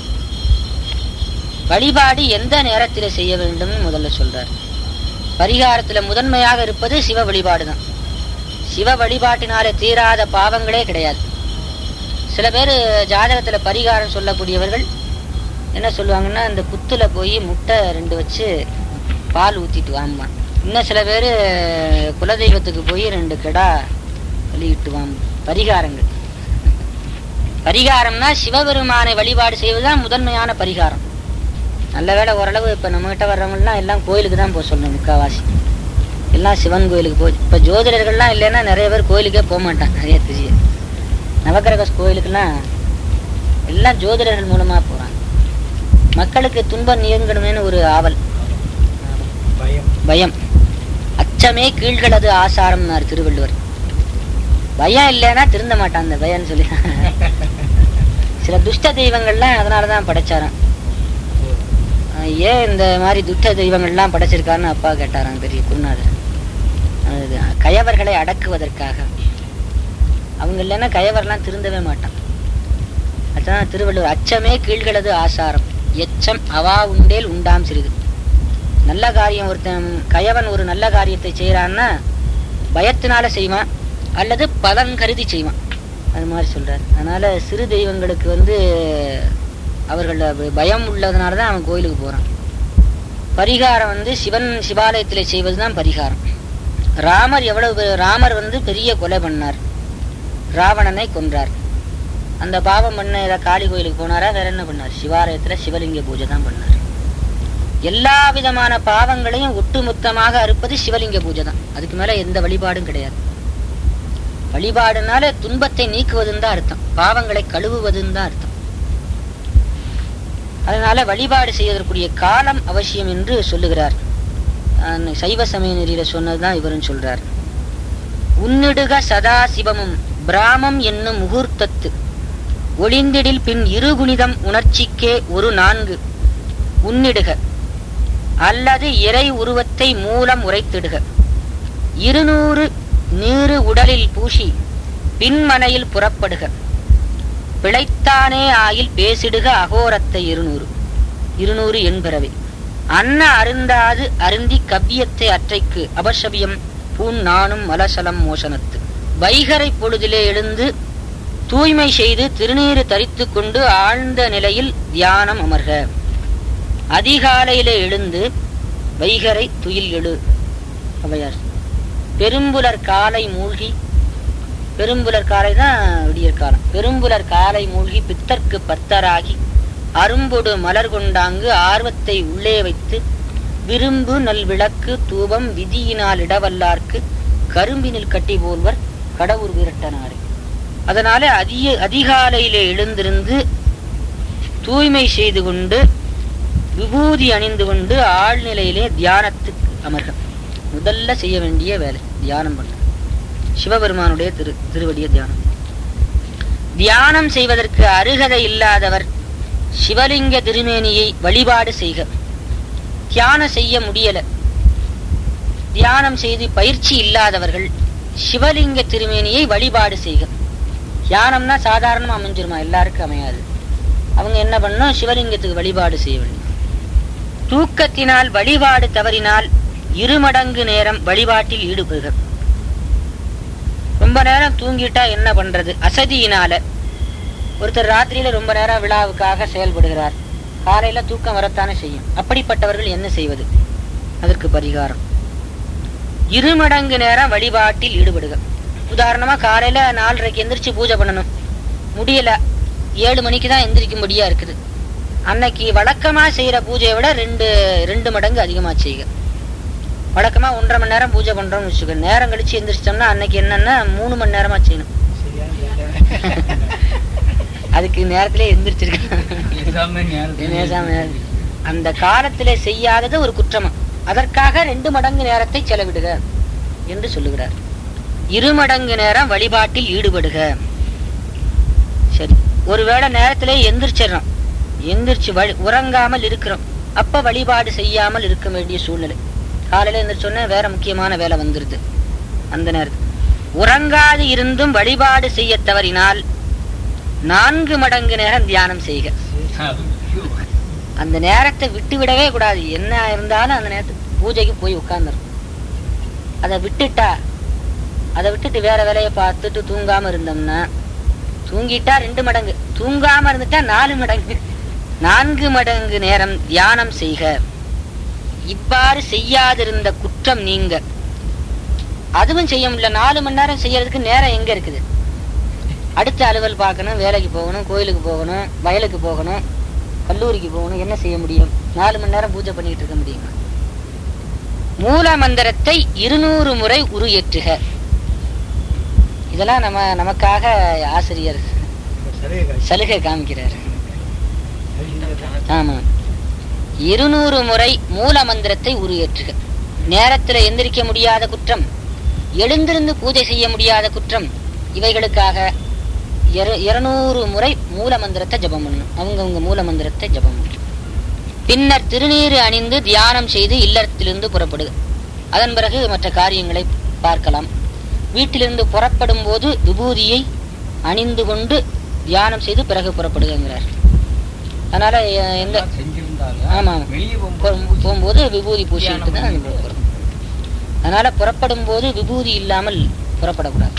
வழிபாடு எந்த நேரத்தில் செய்ய வேண்டும்னு முதல்ல சொல்றார் பரிகாரத்துல முதன்மையாக இருப்பது சிவ வழிபாடு தான் சிவ வழிபாட்டினாலே தீராத பாவங்களே கிடையாது சில பேர் ஜாதகத்துல பரிகாரம் சொல்லக்கூடியவர்கள் என்ன சொல்லுவாங்கன்னா இந்த புத்துல போய் முட்டை ரெண்டு வச்சு பால் ஊத்திட்டு வாம்மா இன்னும் சில பேர் குலதெய்வத்துக்கு போய் ரெண்டு கிடா வெளியிட்டு வாம் பரிகாரங்கள் பரிகாரம்னா சிவபெருமானை வழிபாடு செய்வதுதான் முதன்மையான பரிகாரம் நல்ல வேளை ஓரளவு இப்ப நம்ம கிட்ட வர்றவங்கலாம் எல்லாம் கோயிலுக்கு தான் போக சொல்லணும் முக்காவாசி எல்லாம் சிவன் கோயிலுக்கு போய் இப்ப ஜோதிடர்கள்லாம் இல்லைன்னா நிறைய பேர் கோயிலுக்கே போக மாட்டாங்க நிறைய தெரியும் நவக்கிரக கோயிலுக்கெல்லாம் எல்லாம் ஜோதிடர்கள் மூலமா போறாங்க மக்களுக்கு துன்பம் நீங்கணுமேனு ஒரு ஆவல் பயம் பயம் அச்சமே கீழ்களது ஆசாரம்னார் திருவள்ளுவர் பயம் இல்லைன்னா திருந்த மாட்டான் அந்த பயம்னு சொல்லி சில துஷ்ட தெய்வங்கள்லாம் அதனாலதான் படைச்சாராம் அஹ் ஏன் இந்த மாதிரி துஷ்ட தெய்வங்கள்லாம் படைச்சிருக்காருன்னு அப்பா கேட்டாராம் பெரிய குருநாதர் அது கயவர்களை அடக்குவதற்காக அவங்க இல்லைன்னா கயவர்லாம் திருந்தவே மாட்டான் அதான் திருவள்ளுவர் அச்சமே கீழ்களது ஆசாரம் எச்சம் அவா உண்டேல் உண்டாம் சிறிது நல்ல காரியம் ஒருத்தன் கயவன் ஒரு நல்ல காரியத்தை செய்யறான்னா பயத்தினால செய்வான் அல்லது பலன் கருதி செய்வான் அது மாதிரி சொல்றாரு அதனால சிறு தெய்வங்களுக்கு வந்து அவர்கள் பயம் உள்ளதுனால தான் அவன் கோயிலுக்கு போறான் பரிகாரம் வந்து சிவன் சிவாலயத்தில் செய்வதுதான் பரிகாரம் ராமர் எவ்வளவு பெ- ராமர் வந்து பெரிய கொலை பண்ணார் ராவணனை கொன்றார் அந்த பாவம் பண்ண ஏதாவது காளி கோயிலுக்கு போனாரா வேற என்ன பண்ணார் சிவாலயத்துல சிவலிங்க பூஜை தான் பண்ணார் எல்லா விதமான பாவங்களையும் ஒட்டுமொத்தமாக அறுப்பது சிவலிங்க பூஜை தான் அதுக்கு மேல எந்த வழிபாடும் கிடையாது வழிபாடுனால துன்பத்தை நீக்குவதுன்னு தான் அர்த்தம் பாவங்களை கழுவுவதுன்னு தான் அர்த்தம் அதனால வழிபாடு செய்வதற்குரிய காலம் அவசியம் என்று சொல்லுகிறார் அஹ் சைவ சமய நெறியில சொன்னதுதான் இவரும் சொல்றார் உன்னிடுக சதா சிவமும் பிராமம் என்னும் முகூர்த்தத்து ஒளிந்திடில் பின் இருகுணிதம் உணர்ச்சிக்கே ஒரு நான்கு உன்னிடுக அல்லது இறை உருவத்தை மூலம் உரைத்திடுக இருநூறு நீரு உடலில் பூசி பின்மனையில் புறப்படுக பிழைத்தானே ஆயில் பேசிடுக அகோரத்தை இருநூறு இருநூறு என்பரவை அன்ன அருந்தாது அருந்தி கவ்வியத்தை அற்றைக்கு அபசபியம் பூன் நானும் மலசலம் மோசனத்து வைகரை பொழுதிலே எழுந்து தூய்மை செய்து திருநீறு தரித்துக் கொண்டு ஆழ்ந்த நிலையில் தியானம் அமர்க அதிகாலையிலே எழுந்து வைகரை துயில் எழு அவையார் பெரும்புலர் காலை மூழ்கி பெரும்புலர் காலை தான் விடியற் காலம் பெரும்புலர் காலை மூழ்கி பித்தர்க்கு பத்தராகி அரும்பொடு மலர் கொண்டாங்கு ஆர்வத்தை உள்ளே வைத்து விரும்பு நல் விளக்கு தூபம் விதியினால் இடவல்லார்க்கு கரும்பினில் கட்டி போல்வர் கடவுர் விரட்டனாரே அதனால அதிக அதிகாலையிலே எழுந்திருந்து தூய்மை செய்து கொண்டு விபூதி அணிந்து கொண்டு ஆழ்நிலையிலே தியானத்துக்கு அமர்க முதல்ல செய்ய வேண்டிய வேலை தியானம் பண்ண சிவபெருமானுடைய திரு திருவடிய தியானம் தியானம் செய்வதற்கு அருகதை இல்லாதவர் சிவலிங்க திருமேனியை வழிபாடு செய்க தியானம் செய்ய முடியல தியானம் செய்து பயிற்சி இல்லாதவர்கள் சிவலிங்க திருமேனியை வழிபாடு செய்க தியானம்னா சாதாரணமா அமைஞ்சிருமா எல்லாருக்கும் அமையாது அவங்க என்ன பண்ணணும் சிவலிங்கத்துக்கு வழிபாடு செய்ய வேண்டும் தூக்கத்தினால் வழிபாடு தவறினால் இருமடங்கு நேரம் வழிபாட்டில் ஈடுபடுக ரொம்ப நேரம் தூங்கிட்டா என்ன பண்றது அசதியினால ஒருத்தர் ராத்திரியில ரொம்ப நேரம் விழாவுக்காக செயல்படுகிறார் காலையில தூக்கம் வரத்தானே செய்யும் அப்படிப்பட்டவர்கள் என்ன செய்வது அதற்கு பரிகாரம் இருமடங்கு நேரம் வழிபாட்டில் ஈடுபடுக உதாரணமா காலையில நாலரைக்கு எந்திரிச்சு பூஜை பண்ணணும் முடியல ஏழு மணிக்கு தான் எந்திரிக்கும்படியா இருக்குது அன்னைக்கு வழக்கமா செய்யற பூஜையை விட ரெண்டு ரெண்டு மடங்கு அதிகமா செய்க வழக்கமா ஒன்றரை மணி நேரம் பூஜை பண்றோம்னு வச்சுக்கோ நேரம் கழிச்சு எந்திரிச்சிட்டோம்னா அன்னைக்கு என்னன்னா மூணு மணி நேரமா செய்யணும் அதுக்கு நேரத்திலே எந்திரிச்சிருக்கேன் நேசாம நேரம். அந்த காலத்திலே செய்யாதது ஒரு குற்றமா அதற்காக ரெண்டு மடங்கு நேரத்தை செலவிடுக என்று சொல்லுகிறார் இரு மடங்கு நேரம் வழிபாட்டில் ஈடுபடுக சரி ஒருவேளை நேரத்திலே எந்திரிச்சிடறோம் எந்திரிச்சு வழி உறங்காமல் இருக்கிறோம் அப்ப வழிபாடு செய்யாமல் இருக்க வேண்டிய சூழ்நிலை காலையில எந்திரிச்சோன்னே வேற முக்கியமான வேலை வந்துருது அந்த நேரத்தில் உறங்காது இருந்தும் வழிபாடு செய்ய தவறினால் நான்கு மடங்கு நேரம் தியானம் செய்க அந்த நேரத்தை விட்டு விடவே கூடாது என்ன இருந்தாலும் அந்த நேரத்துக்கு பூஜைக்கு போய் உட்கார்ந்துரும் அதை விட்டுட்டா அதை விட்டுட்டு வேற வேலையை பார்த்துட்டு தூங்காம இருந்தோம்னா தூங்கிட்டா ரெண்டு மடங்கு தூங்காம இருந்துட்டா நாலு மடங்கு நான்கு மடங்கு நேரம் தியானம் செய்க இவ்வாறு செய்யாதிருந்த குற்றம் நீங்க அதுவும் செய்ய முடியல நாலு மணி நேரம் செய்யறதுக்கு நேரம் எங்க இருக்குது அடுத்த அலுவல் பார்க்கணும் வேலைக்கு போகணும் கோயிலுக்கு போகணும் வயலுக்கு போகணும் கல்லூரிக்கு போகணும் என்ன செய்ய முடியும் நாலு மணி நேரம் பூஜை பண்ணிட்டு இருக்க முடியுமா மூல மந்திரத்தை இருநூறு முறை உரு ஏற்றுக இதெல்லாம் நம்ம நமக்காக ஆசிரியர் சலுகை காமிக்கிறார் ஆமா இருநூறு முறை மூல மந்திரத்தை உரு ஏற்றுக நேரத்துல எந்திரிக்க முடியாத குற்றம் எழுந்திருந்து பூஜை செய்ய முடியாத குற்றம் இவைகளுக்காக இரு- இருநூறு முறை மூல மந்திரத்தை ஜபம் பண்ணணும் அவங்கவங்க மூல மந்திரத்தை ஜபம் பண்ணணும் பின்னர் திருநீறு அணிந்து தியானம் செய்து இல்லத்திலிருந்து புறப்படுக அதன் பிறகு மற்ற காரியங்களை பார்க்கலாம் வீட்டிலிருந்து புறப்படும் போது விபூதியை அணிந்து கொண்டு தியானம் செய்து பிறகு புறப்படுகிறார் அதனால எ- எங்க ஆமா வெளியே போ- போகும்போது விபூதி பூசிட்டு தான் அங்க போறோம் அதனால புறப்படும் போது விபூதி இல்லாமல் புறப்படக்கூடாது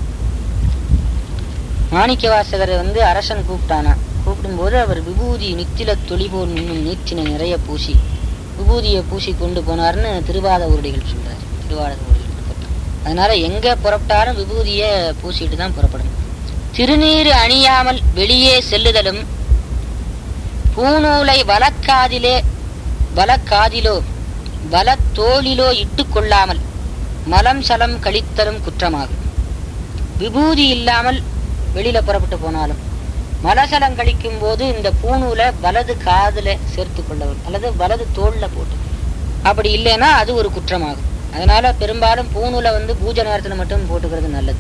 மாணிக்க வாசகர் வந்து அரசன் கூப்பிட்டானா கூப்பிடும்போது அவர் விபூதி நித்தில தொழிபோல் இன்னும் நீற்றினை நிறைய பூசி விபூதியை பூசி கொண்டு போனார்னு திருவாத உருடைகள் சொல்றார் திருவாத உருடைகள் அதனால எங்க புறப்பட்டாலும் விபூதியை பூசிட்டு தான் புறப்படணும் திருநீறு அணியாமல் வெளியே செல்லுதலும் பூநூலை வலக்காதிலே வலக்காதிலோ வலத்தோளிலோ இட்டு கொள்ளாமல் மலம் சலம் கழித்தலும் குற்றமாகும் விபூதி இல்லாமல் வெளியில புறப்பட்டு போனாலும் மலசலம் கழிக்கும் போது இந்த பூணூலை வலது காதுல சேர்த்து கொள்ளவும் அல்லது வலது தோல்ல போட்டு அப்படி இல்லைன்னா அது ஒரு குற்றமாகும் அதனால பெரும்பாலும் பூணூலை வந்து பூஜை நேரத்துல மட்டும் போட்டுக்கிறது நல்லது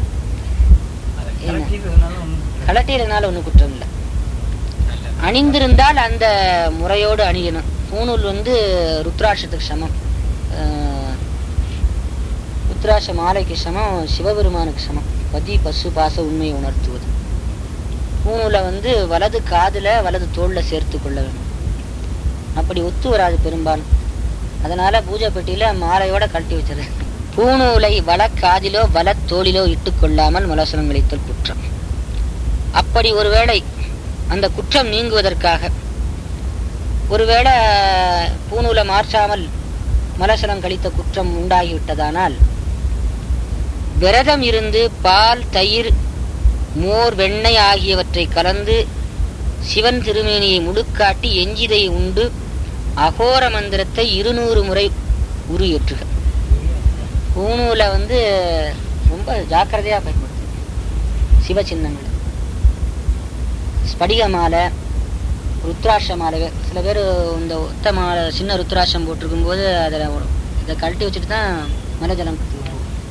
கலட்டிறதுனால ஒன்றும் குற்றம் இல்லை அணிந்திருந்தால் அந்த முறையோடு அணியணும் பூணூல் வந்து ருத்ராட்சத்துக்கு சமம் ஆஹ், ருத்ராட்ச மாலைக்கு சமம் சிவபெருமானுக்கு சமம் பதி பசு பாச உண்மையை உணர்த்துவது பூணூலை வந்து வலது காதுல வலது தோல்ல சேர்த்து கொள்ள வேண்டும் அப்படி ஒத்து வராது பெரும்பாலும் அதனால பூஜை பெட்டியில மாலையோட கழட்டி வச்சது பூணூலை வலக்காதிலோ வலத்தோளிலோ இட்டுக் கொள்ளாமல் மலசனம் கழித்தல் குற்றம் அப்படி ஒருவேளை அந்த குற்றம் நீங்குவதற்காக ஒருவேளை பூநூலை மாற்றாமல் மலசலம் கழித்த குற்றம் உண்டாகிவிட்டதானால் விரதம் இருந்து பால் தயிர் மோர் வெண்ணெய் ஆகியவற்றை கலந்து சிவன் திருமேனியை முழுக்காட்டி எஞ்சிதை உண்டு அகோர மந்திரத்தை இருநூறு முறை உருயேற்றுக பூணூலை வந்து ரொம்ப ஜாக்கிரதையா பயன்படுத்து சிவ சின்னங்கள் ஸ்படிக மாலை ருத்ராட்ச மாலை சில பேர் இந்த ஒத்த மாலை சின்ன ருத்ராட்சம் போட்டிருக்கும் போது அதில் இதை கழட்டி வச்சுட்டு தான் மலஜலம் குத்துவாங்க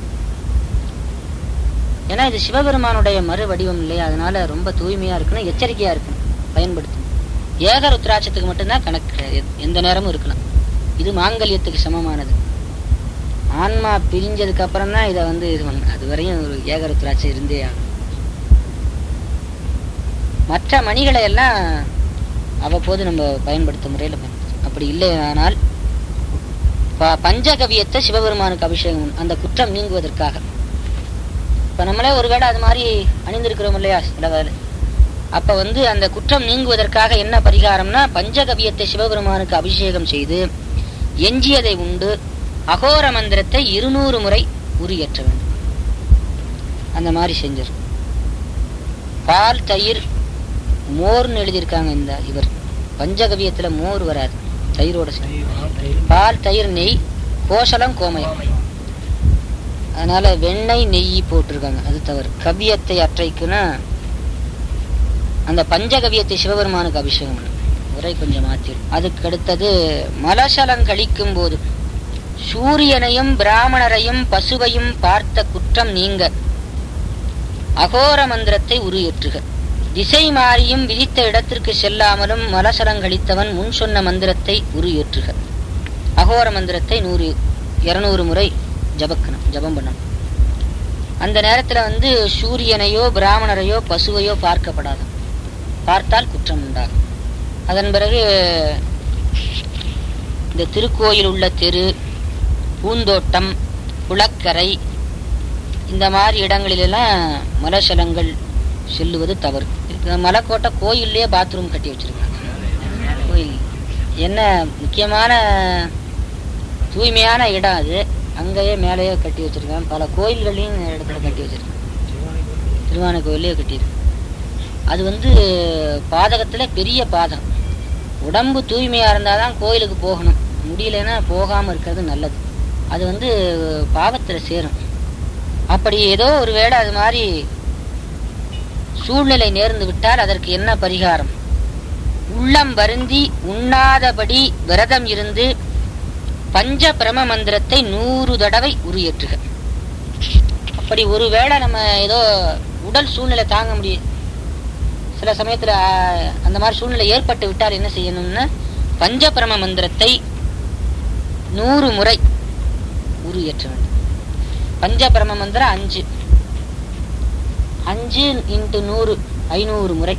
ஏன்னா இது சிவபெருமானுடைய மறு வடிவம் இல்லையா அதனால ரொம்ப தூய்மையா இருக்கணும் எச்சரிக்கையா இருக்கணும் பயன்படுத்தணும் ஏக ருத்ராட்சத்துக்கு மட்டும்தான் கணக்கு கிடையாது. எந்த நேரமும் இருக்கலாம் இது மாங்கல்யத்துக்கு சமமானது ஆன்மா பிரிஞ்சதுக்கு அப்புறம் தான் இதை வந்து இது பண்ண அது வரையும் ஒரு ஏக ருத்ராட்சம் இருந்தே ஆகும் மற்ற மணிகளை எல்லாம் அவ்வப்போது நம்ம பயன்படுத்தும் முறையில் பயன்படுத்தணும் அப்படி இல்லையானால் ப- பஞ்சகவியத்தை சிவபெருமானுக்கு அபிஷேகம் உண்டு. அந்த குற்றம் நீங்குவதற்காக இப்ப நம்மளே ஒருவேளை அது மாதிரி அணிந்திருக்கிறோம் இல்லையா சில வேளை அப்ப வந்து அந்த குற்றம் நீங்குவதற்காக என்ன பரிகாரம்னா பஞ்சகவியத்தை சிவபெருமானுக்கு அபிஷேகம் செய்து எஞ்சியதை உண்டு அகோர மந்திரத்தை இருநூறு முறை உரியேற்ற வேண்டும் அந்த மாதிரி செஞ்சிரு பால் தயிர் மோர்னு எழுதியிருக்காங்க இந்த இவர் பஞ்சகவியத்துல மோர் வராது தயிரோட சேர்ந்து. பால் தயிர் நெய் கோசலம் கோமயம் அதனால வெண்ணெய் நெய் போட்டிருக்காங்க அது தவறு கவியத்தை அற்றைக்குன்னா அந்த பஞ்சகவியத்தை சிவபெருமானுக்கு அபிஷேகம் பண்ணணும். உரை கொஞ்சம் மாத்திரும் அதுக்கு அடுத்தது மலசலம் கழிக்கும் போது சூரியனையும் பிராமணரையும் பசுவையும் பார்த்த குற்றம் நீங்க அகோர மந்திரத்தை உருயேற்றுக திசை மாறியும் விதித்த இடத்திற்கு செல்லாமலும் மலசலங்கழித்தவன் முன் சொன்ன மந்திரத்தை உருயேற்றுக அகோர மந்திரத்தை நூறு இருநூறு முறை ஜபக்கணும் ஜபம் பண்ணணும் அந்த நேரத்துல வந்து சூரியனையோ பிராமணரையோ பசுவையோ பார்க்கப்படாது பார்த்தால் குற்றம் உண்டாகும் அதன் பிறகு இந்த திருக்கோயில் உள்ள தெரு பூந்தோட்டம் குளக்கரை இந்த மாதிரி இடங்களிலெல்லாம் மலசலங்கள் செல்லுவது தவறு இந்த மலைக்கோட்டை கோயில்லையே பாத்ரூம் கட்டி வச்சிருக்காங்க கோயில் என்ன முக்கியமான தூய்மையான இடம் அது அங்கேயே மேலேயே கட்டி வச்சிருக்காங்க பல கோயில்களையும் இடத்துல கட்டி வச்சிருக்காங்க திருவான கோயிலே கட்டியிருக்கு அது வந்து பாதகத்துல பெரிய பாதகம் உடம்பு தூய்மையா இருந்தாதான் கோயிலுக்கு போகணும் முடியலைன்னா போகாம இருக்கிறது நல்லது அது வந்து பாவத்துல சேரும் அப்படி ஏதோ ஒரு வேளை அது மாதிரி சூழ்நிலை நேர்ந்து விட்டால் அதற்கு என்ன பரிகாரம் உள்ளம் வருந்தி உண்ணாதபடி விரதம் இருந்து பஞ்ச பிரம மந்திரத்தை நூறு தடவை உரியேற்றுக அப்படி ஒருவேளை நம்ம ஏதோ உடல் சூழ்நிலை தாங்க முடியும் சில சமயத்துல ஆ, அந்த மாதிரி சூழ்நிலை ஏற்பட்டு விட்டால் என்ன செய்யணும்னா பஞ்ச பிரம மந்திரத்தை நூறு முறை உருயேற்ற வேண்டும் பஞ்ச பிரம மந்திரம் அஞ்சு அஞ்சு இன்ட்டு நூறு ஐநூறு முறை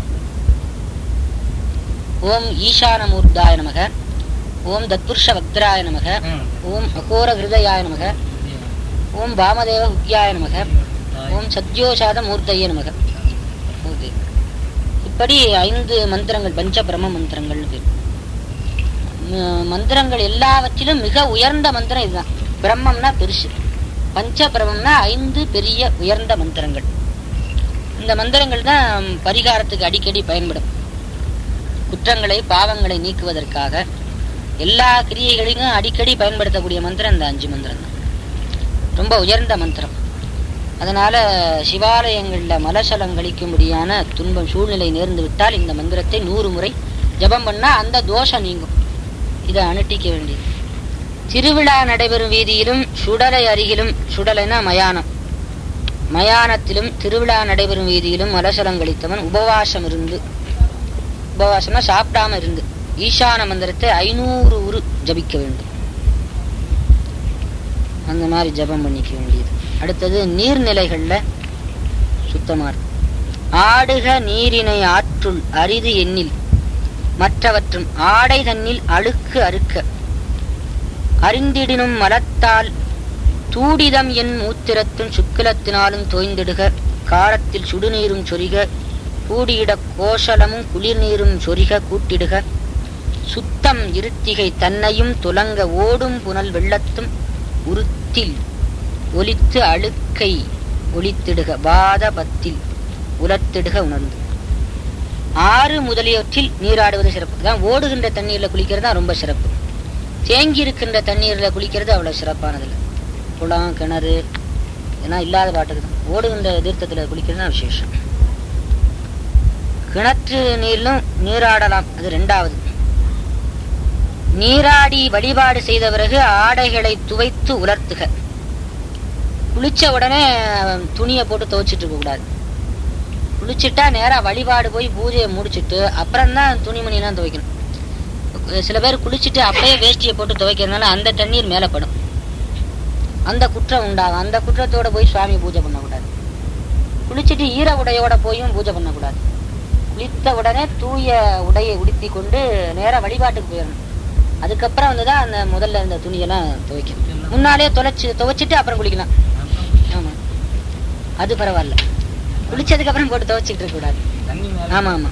ஓம் ஈசானமூர்த்தாய நமக ஓம் தத்புருஷ வக்திராய நமக ஓம் அகோர ஹிருதயாய நமக ஓம் வாமதேவ ஹுக்யாய நமக ஓம் சத்யோஷாத மூர்த்தைய நமக மூர்த்தி. இப்படி ஐந்து மந்திரங்கள் பஞ்ச பிரம மந்திரங்கள்னு பேர் ம- மந்திரங்கள் எல்லாவற்றிலும் மிக உயர்ந்த மந்திரம் இதுதான் பிரம்மம்னா பெருசு பஞ்ச பிரமம்னா ஐந்து பெரிய உயர்ந்த மந்திரங்கள் இந்த மந்திரங்கள் தான் பரிகாரத்துக்கு அடிக்கடி பயன்படும் குற்றங்களை பாவங்களை நீக்குவதற்காக எல்லா கிரியைகளையும் அடிக்கடி பயன்படுத்தக்கூடிய மந்திரம் இந்த அஞ்சு மந்திரம் தான் ரொம்ப உயர்ந்த மந்திரம் அதனால சிவாலயங்கள்ல மலசலம் கழிக்கும்படியான துன்பம் சூழ்நிலை நேர்ந்து விட்டால் இந்த மந்திரத்தை நூறு முறை ஜெபம் பண்ணா அந்த தோஷம் நீங்கும் இதை அனுட்டிக்க வேண்டியது திருவிழா நடைபெறும் வீதியிலும் சுடலை அருகிலும் சுடலைனா மயானம் மயானத்திலும் திருவிழா நடைபெறும் வீதியிலும் மலசலம் கழித்தவன் உபவாசம் இருந்து உபவாசம்னா சாப்பிடாம இருந்து ஈசான மந்திரத்தை ஐநூறு உரு ஜபிக்க வேண்டும் அந்த மாதிரி ஜெபம் பண்ணிக்க வேண்டியது அடுத்தது நீர்நிலைகள்ல சுத்தமா இருக்கும். ஆடுக நீரினை ஆற்றுள் அரிது எண்ணில் மற்றவற்றும் ஆடை தன்னில் அழுக்கு அறுக்க அறிந்திடினும் மலத்தால் தூடிதம் என் மூத்திரத்தும் சுக்கிலத்தினாலும் தோய்ந்திடுக காலத்தில் சுடுநீரும் சொரிக கூடியிட கோஷலமும் குளிர்நீரும் சொரிக கூட்டிடுக சுத்தம் இருத்திகை தன்னையும் துலங்க ஓடும் புனல் வெள்ளத்தும் உருத்தில் ஒலித்து அழுக்கை ஒலித்திடுக வாத பத்தில் உலர்த்திடுக உணர்ந்து ஆறு முதலியவற்றில் நீராடுவது சிறப்பு தான் ஓடுகின்ற தண்ணீர்ல குளிக்கிறது தான் ரொம்ப சிறப்பு தேங்கி இருக்கின்ற தண்ணீர்ல குளிக்கிறது அவ்வளவு சிறப்பானதில்லை குளம் கிணறு ஏன்னா இல்லாத பாட்டுக்கு தான் ஓடுகின்ற தீர்த்தத்துல குளிக்கிறது தான் விசேஷம் கிணற்று நீரிலும் நீராடலாம் அது ரெண்டாவது நீராடி வழிபாடு செய்த பிறகு ஆடைகளை துவைத்து உலர்த்துக குளிச்ச உடனே துணியை போட்டு துவைச்சிட்டு இருக்க கூடாது குளிச்சுட்டா நேரா வழிபாடு போய் பூஜையை முடிச்சிட்டு அப்புறம்தான் துணிமணிலாம் துவைக்கணும் சில பேர் குளிச்சுட்டு அப்படியே வேஷ்டியை போட்டு துவைக்கிறதுனால அந்த தண்ணீர் மேலே படும் அந்த குற்றம் உண்டாகும் அந்த குற்றத்தோட போய் சுவாமி பூஜை பண்ணக்கூடாது குளிச்சுட்டு ஈர உடையோட போயும் பூஜை பண்ணக்கூடாது குளித்த உடனே தூய உடையை உடுத்தி கொண்டு நேரா வழிபாட்டுக்கு போயிடணும் அதுக்கப்புறம் வந்து தான் அந்த முதல்ல இந்த துணியெல்லாம் துவைக்கணும் முன்னாலே தொலைச்சு துவைச்சிட்டு அப்புறம் குளிக்கலாம் ஆமா அது பரவாயில்ல குளிச்சதுக்கு அப்புறம் போட்டு துவைச்சிட்டு இருக்க கூடாது தண்ணி மேல ஆமா ஆமா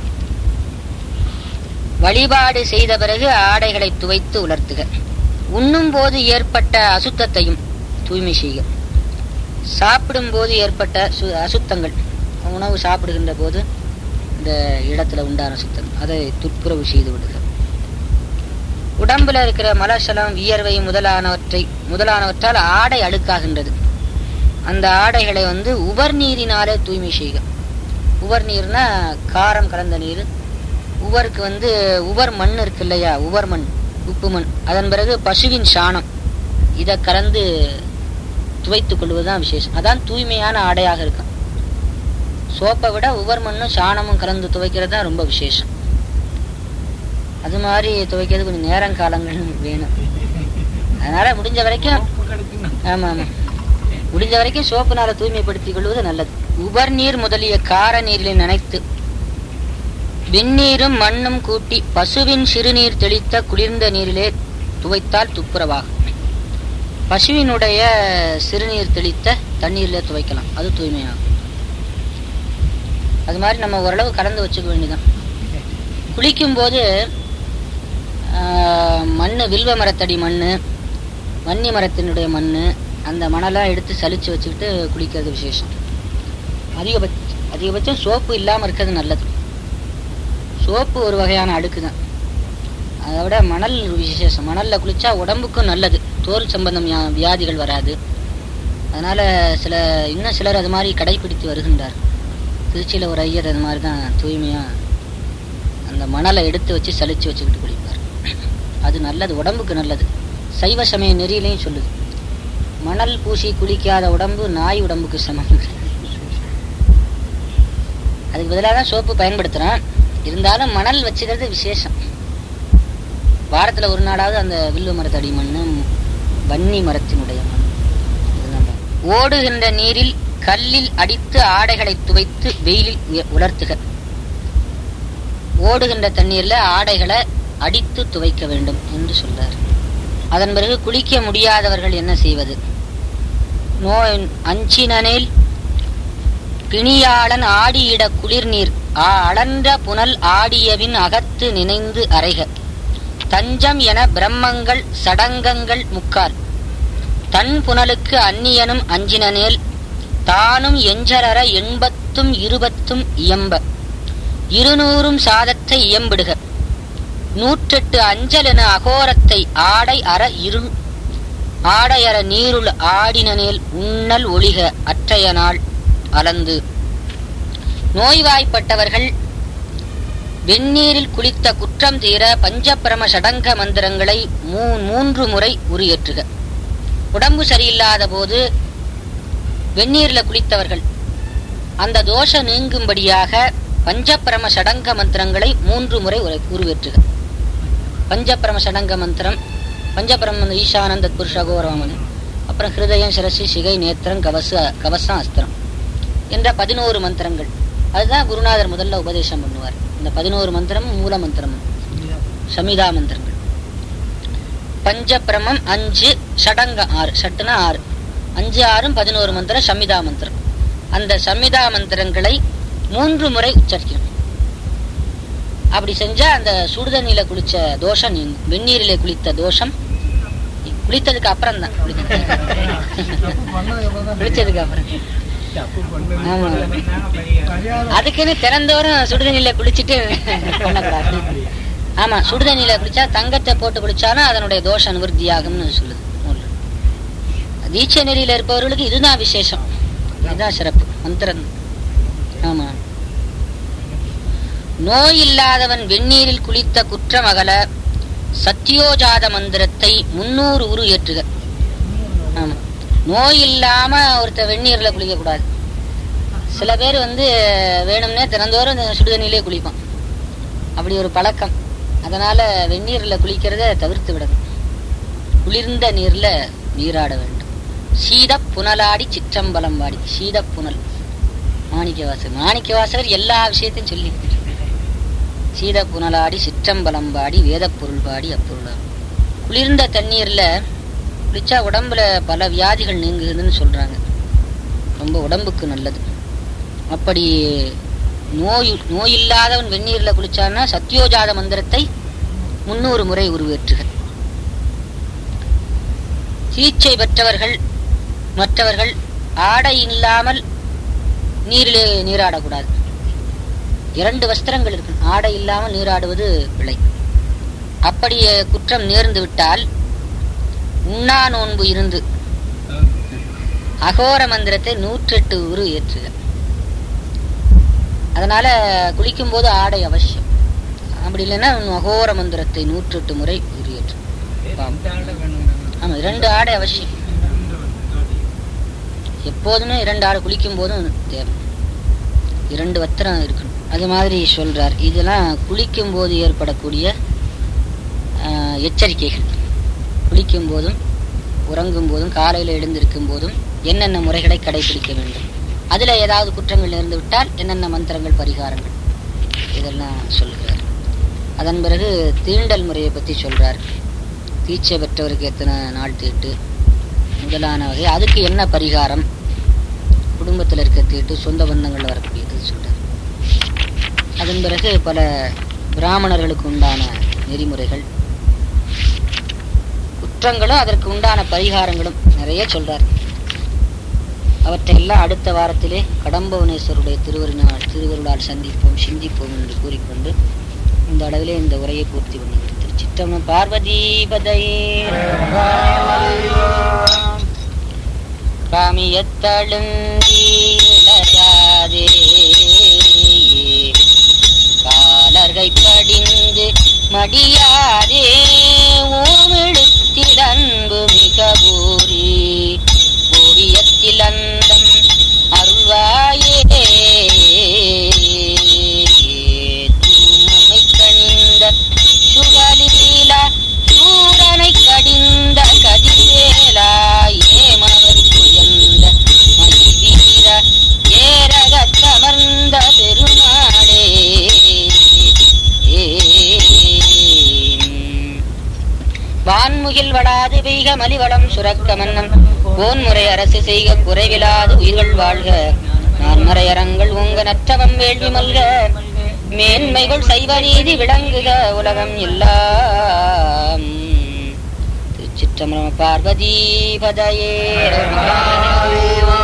வழிபாடு செய்த பிறகு ஆடைகளை துவைத்து உலர்த்துக உண்ணும் போது ஏற்பட்ட அசுத்தத்தையும் தூய்மை செய்க சாப்பிடும் போது ஏற்பட்ட சு- அசுத்தங்கள் உணவு சாப்பிடுகின்ற போது இந்த இடத்துல உண்டான சுத்தம் அதை துப்புரவு செய்து விடுக உடம்புல இருக்கிற மலசலம் வியர்வை முதலானவற்றை முதலானவற்றால் ஆடை அழுக்காகின்றது அந்த ஆடைகளை வந்து உவர் நீரினாலே தூய்மை செய்க உவர் நீர்னா காரம் கலந்த நீர் உவருக்கு வந்து உவர் மண் இருக்கு இல்லையா உவர் மண் உப்பு மண் அதன் பிறகு பசுவின் சாணம் இதை கலந்து துவைத்துக் கொள்வதுதான் விசேஷம் அதான் தூய்மையான ஆடையாக இருக்கும் சோப்பை விட உவர் மண்ணும் சாணமும் கலந்து துவைக்கிறது தான் ரொம்ப விசேஷம் அது மாதிரி துவைக்கிறது கொஞ்சம் நேரம் காலங்கள் வேணும் அதனால முடிஞ்ச வரைக்கும் உப்பு கிடைக்குன்னா ஆமா ஆமா முடிஞ்ச வரைக்கும் சோப்புனால தூய்மைப்படுத்திக் கொள்வது நல்லது உபர் நீர் முதலிய கார நீரில் நனைத்து வெந்நீரும் மண்ணும் கூட்டி பசுவின் சிறுநீர் தெளித்த குளிர்ந்த நீரிலே துவைத்தால் துப்புரவாகும் பசுவினுடைய சிறுநீர் தெளித்த தண்ணீர்ல துவைக்கலாம் அது தூய்மையாகும் அது மாதிரி நம்ம ஓரளவு கலந்து வச்சுக்க வேண்டியதான் குளிக்கும் போது மண் வில்வ மரத்தடி மண் வன்னி மரத்தினுடைய மண் அந்த மணலாம் எடுத்து சலிச்சு வச்சுக்கிட்டு குளிக்கிறது விசேஷம் அதிகபட்ச அதிகபட்சம் சோப்பு இல்லாமல் இருக்கிறது நல்லது சோப்பு ஒரு வகையான அழுக்கு தான் அதை விட மணல் ஒரு விசேஷம் மணலில் குளிச்சா உடம்புக்கும் நல்லது தோல் சம்பந்தம் யா- வியாதிகள் வராது அதனால சில இன்னும் சிலர் அது மாதிரி கடைபிடித்து வருகின்றார் திருச்சியில் ஒரு ஐயர் அது மாதிரி தான் தூய்மையாக அந்த மணலை எடுத்து வச்சு சலிச்சு வச்சுக்கிட்டு குளிப்பார் அது நல்லது உடம்புக்கு நல்லது சைவ சமய நெறியிலையும் சொல்லுது மணல் பூசி குளிக்காத உடம்பு நாய் உடம்புக்கு சமம் அதுக்கு பதிலாக தான் சோப்பு பயன்படுத்துகிறோம் இருந்தாலும் மணல் வச்சுக்கிறது விசேஷம் வாரத்தில் ஒரு நாளாவது அந்த வில்வ மரத்தடி மண் வன்னி மரத்தினுடைய மண் இதெல்லாம் தான். ஓடுகின்ற நீரில் கல்லில் அடித்து ஆடைகளை துவைத்து வெயிலில் உய- உலர்த்துக ஓடுகின்ற தண்ணீர்ல ஆடைகளை அடித்து துவைக்க வேண்டும் என்று சொல்றார் அதன் பிறகு குளிக்க முடியாதவர்கள் என்ன செய்வது நோய் அஞ்சினனில் பிணியாளன் ஆடியிட குளிர்நீர் ஆ அளன்ற புனல் ஆடியவின் அகத்து நினைந்து அறைக தஞ்சம் என பிரம்மங்கள் சடங்கங்கள் முக்கால் தன் புனலுக்கு அந்நியனும் அஞ்சினனேல் தானும் எஞ்சரற எண்பத்தும் இருபத்தும் இயம்ப இருநூறும் சாதத்தை இயம்பிடுக நூற்றெட்டு அஞ்சல் என அகோரத்தை ஆடை அற இருள் ஆடையற நீருள் ஆடினனேல் உண்ணல் ஒளிக அற்றைய நாள் அலந்து நோய்வாய்ப்பட்டவர்கள் வெந்நீரில் குளித்த குற்றம் தீர பஞ்சபிரம சடங்க மந்திரங்களை மூ- மூன்று முறை உரியேற்றுக உடம்பு சரியில்லாத போது வெந்நீர்ல குளித்தவர்கள் அந்த தோஷம் நீங்கும்படியாக பஞ்சபிரம சடங்க மந்திரங்களை மூன்று முறை உரை- உருவேற்றுக பஞ்சபிரம சடங்க மந்திரம் பஞ்சபிரம ஈசானந்த புருஷகோரமன் அப்புறம் ஹிருதயம் சிரசி சிகை நேத்திரம் கவச கவசம் அஸ்திரம் என்ற பதினோரு மந்திரங்கள் அதுதான் குருநாதர் முதல்ல உபதேசம் பண்ணுவார் இந்த பதினோரு மந்திரமும் மூல மந்திரம் சமிதா மந்திரங்கள் பஞ்சபிரமம் அஞ்சு ஷடங்க ஆறு ஷட்டுனா ஆறு அஞ்சு ஆறும் பதினோரு மந்திரம் சமிதா மந்திரம் அந்த சமிதா மந்திரங்களை மூன்று முறை உச்சரிக்கணும் அப்படி செஞ்சா அந்த சுடுதண்ணியில குளிச்ச தோஷம் நீங்கும் வெந்நீரிலே குளித்த தோஷம் குளித்ததுக்கு அப்புறம் தான் குளிச்சதுக்கு அப்புறம் ஆமா. அதுக்குன்னு திறந்தோறும் சுடுதண்ணியில குளிச்சுட்டு பண்ணக்கூடாது ஆமா சுடுதண்ணியில குளிச்சா தங்கத்தை போட்டு குளிச்சாலும் அதனுடைய தோஷ நிவர்த்தியாகும்னு சொல்லுது நூல்ல. தீட்சை நெறியில இருப்பவர்களுக்கு இதுதான் விசேஷம் இதுதான் சிறப்பு மந்திரம் ஆமா நோய் இல்லாதவன் வெந்நீரில் குளித்த குற்றம் அகல சத்தியோஜாத மந்திரத்தை முன்னூறு உரு ஏற்றுக ஆமா நோய் இல்லாம ஒருத்த வெந்நீர்ல குளிக்க கூடாது சில பேர் வந்து வேணும்னே தினந்தோறும் இந்த சுடுதண்ணிலே குளிப்பான் அப்படி ஒரு பழக்கம் அதனால வெந்நீர்ல குளிக்கிறத தவிர்த்து விடணும் குளிர்ந்த நீர்ல நீராட வேண்டும் சீத புனலாடி சிற்றம்பலம் வாடி சீத புனல் மாணிக்கவாசகர் மாணிக்கவாசகர் எல்லா விஷயத்தையும் சொல்லி சீத புனலாடி சிற்றம்பலம் பாடி வேதப் பொருள் பாடி அப்பொருள் குளிர்ந்த தண்ணீர்ல குளிச்சா உடம்புல பல வியாதிகள் நீங்குதுன்னு சொல்றாங்க ரொம்ப உடம்புக்கு நல்லது அப்படி நோய் நோய் இல்லாதவன் வெந்நீர்ல குளிச்சான்னா சத்யோஜாத மந்திரத்தை முன்னூறு முறை உருவேற்றுக சிகிச்சை பெற்றவர்கள் மற்றவர்கள் ஆடை இல்லாமல் நீரிலே நீராடக்கூடாது இரண்டு வஸ்திரங்கள் இருக்கு ஆடை இல்லாமல் நீராடுவது பிழை அப்படி குற்றம் நேர்ந்து விட்டால் உண்ணா நோன்பு இருந்து அகோர மந்திரத்தை நூற்றெட்டு உரு ஏற்றுக அதனால குளிக்கும் போது ஆடை அவசியம் அப்படி இல்லைன்னா அகோர மந்திரத்தை நூற்றெட்டு முறை உரு ஏற்று ஆமா இரண்டு ஆடை அவசியம் எப்போதுமே இரண்டு ஆடை குளிக்கும் போதும் தேவை இரண்டு வத்திரம் இருக்கணும் அது மாதிரி சொல்றார் இதெல்லாம் குளிக்கும் போது ஏற்படக்கூடிய ஆஹ், எச்சரிக்கைகள் குளிக்கும் போதும் உறங்கும் போதும் காலையில் எழுந்திருக்கும் போதும் என்னென்ன முறைகளை கடைபிடிக்க வேண்டும் அதுல ஏதாவது குற்றங்கள் நேர்ந்து விட்டால் என்னென்ன மந்திரங்கள் பரிகாரங்கள் இதெல்லாம் சொல்கிறார் அதன் பிறகு தீண்டல் முறையை பத்தி சொல்றார் தீட்சை பெற்றவருக்கு எத்தனை நாள் தீட்டு முதலான வகை அதுக்கு என்ன பரிகாரம் குடும்பத்தில் இருக்க தீட்டு சொந்த பந்தங்கள் வரக்கூடியது சொல்றார் அதன் பிறகு பல பிராமணர்களுக்கு உண்டான நெறிமுறைகள் குற்றங்களும் அதற்கு உண்டான பரிகாரங்களும் நிறைய சொல்றார் அவற்றையெல்லாம் அடுத்த வாரத்திலே கடம்பவனேஸ்வருடைய திருவருளால் திருவருளால் சந்திப்போம் சிந்திப்போம் என்று கூறிக்கொண்டு இந்த அளவிலே இந்த உரையை பூர்த்தி பண்ணுகிறேன் திருச்சிற்றம்பலம் பார்வதி பதையே காமியத்தழுந்தீழாதே காலர்கை படிந்து மடியாதே ஓமெழுத்தில் அன்பு மிக கூறி ஓவியத்தில் அந்தம் அருள்வாயே தூமமை கணிந்த சுகலீலா சூரனை கடிந்த கதிவேலா ஏமவர் புயந்த மதிவீர ஏரகத்தமர்ந்த பெருமாளே வான்முகில் வடாது பெய்க மலிவளம் சுரக்க மன்னம் போன்முறை அரசு செய்க குறைவிலாது உயிர்கள் வாழ்க நான்மறையரங்கள் உங்க நற்றவம் வேள்வி மல்க மேன்மைகள் சைவ நீதி விளங்குக உலகம் எல்லாம் திருச்சிற்றம்பலம் பார்வதி பதையே